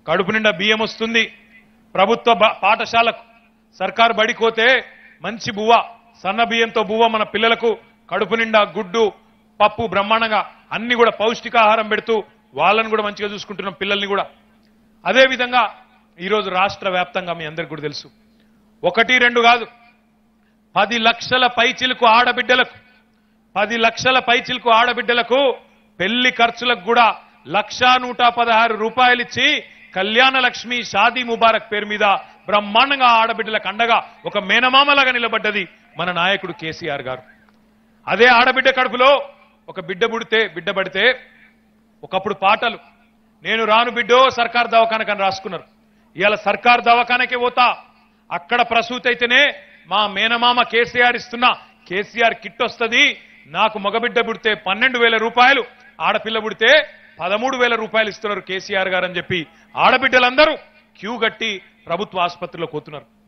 కడుపు నిండా బియ్యం వస్తుంది ప్రభుత్వ బ- పాఠశాలకు సర్కారు బడికోతే మంచి బువ్వ సన్న బియ్యంతో బువ్వ మన పిల్లలకు కడుపు నిండా గుడ్డు పప్పు బ్రహ్మాండంగా అన్ని కూడా పౌష్టికాహారం పెడుతూ వాళ్ళని కూడా మంచిగా చూసుకుంటున్నాం పిల్లల్ని కూడా అదే విధంగా ఈరోజు రాష్ట్ర వ్యాప్తంగా మీ అందరికి కూడా తెలుసు ఒకటి రెండు కాదు పది లక్షల పైచిలకు ఆడబిడ్డలకు పది లక్షల పైచిలకు ఆడబిడ్డలకు పెళ్లి ఖర్చులకు కూడా లక్షా నూట పదహారు రూపాయలు ఇచ్చి కళ్యాణ లక్ష్మి షాదీ ముబారక్ పేరు మీద బ్రహ్మాండంగా ఆడబిడ్డలకు అండగా ఒక మేనమామలాగా నిలబడ్డది మన నాయకుడు కేసీఆర్ గారు అదే ఆడబిడ్డ కడుపులో ఒక బిడ్డ పుడితే బిడ్డ పడితే ఒకప్పుడు పాటలు నేను రాను బిడ్డో సర్కార్ దవాఖానకని రాసుకున్నారు ఇవాళ సర్కార్ దవాఖానకే పోతా అక్కడ ప్రసూతి అయితేనే మా మేనమామ కేసీఆర్ ఇస్తున్న కేసీఆర్ కిట్ వస్తుంది నాకు మగబిడ్డ పుడితే పన్నెండు వేల రూపాయలు ఆడపిల్ల పుడితే పదమూడు వేల రూపాయలు ఇస్తున్నారు కేసీఆర్ గారు అని చెప్పి ఆడబిడ్డలందరూ క్యూ కట్టి ప్రభుత్వ ఆసుపత్రిలో పోతున్నారు